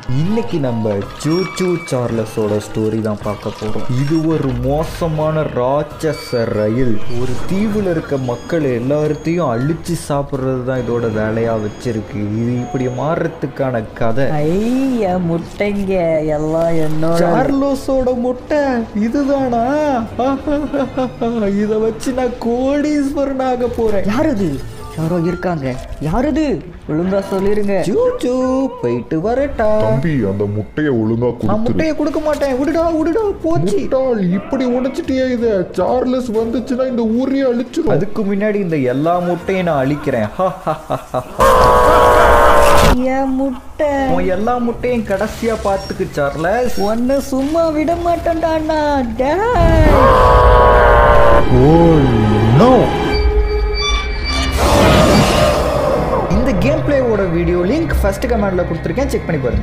இன்னைக்கு நம்ம சூச்சு சார்லஸோட ஸ்டோரி தான் பார்க்க போறோம் இது ஒரு மோசமான ராட்சச ரயில் ஒரு தீவுல இருக்க மக்கள் எல்லாத்தையும் அழிச்சு சாப்பிட்றது தான் இதோட வேலையா வச்சிருக்கு இது இப்படி மாறுறதுக்கான கதை ஐய முட்டைங்க எல்லாம் என்னோட சார்லோஸோட முட்டை இதுதானா இத வச்சு நான் கோடீஸ்வரன் ஆக போறேன் யாருது யாரோ இருக்காங்க யாருது ஒழுங்கா சொல்லிருங்க சூச்சு போயிட்டு வரட்டா தம்பி அந்த முட்டைய ஒழுங்கா நான் கொடுத்துரு முட்டையை கொடுக்க மாட்டேன் விடுடா விடுடா போச்சு முட்டாள் இப்படி உடைச்சிட்டியா இத சார்லஸ் வந்துச்சுன்னா இந்த ஊரையே அழிச்சிரும் அதுக்கு முன்னாடி இந்த எல்லா முட்டையும் நான் அழிக்கிறேன் ஹா, ஹா, ஹா, ஹா. என் முட்டை உன் எல்லா முட்டையும் கடைசியா பார்த்துக்கு சார்லஸ் ஒன்னு சும்மா விட மாட்டேன்டா நான் டேய். ஓ நோ இந்த கேம் பிளேவோட வீடியோ லிங்க் ஃபர்ஸ்ட் கமெண்ட்ல கொடுத்துருக்கேன் செக் பண்ணி பாருங்க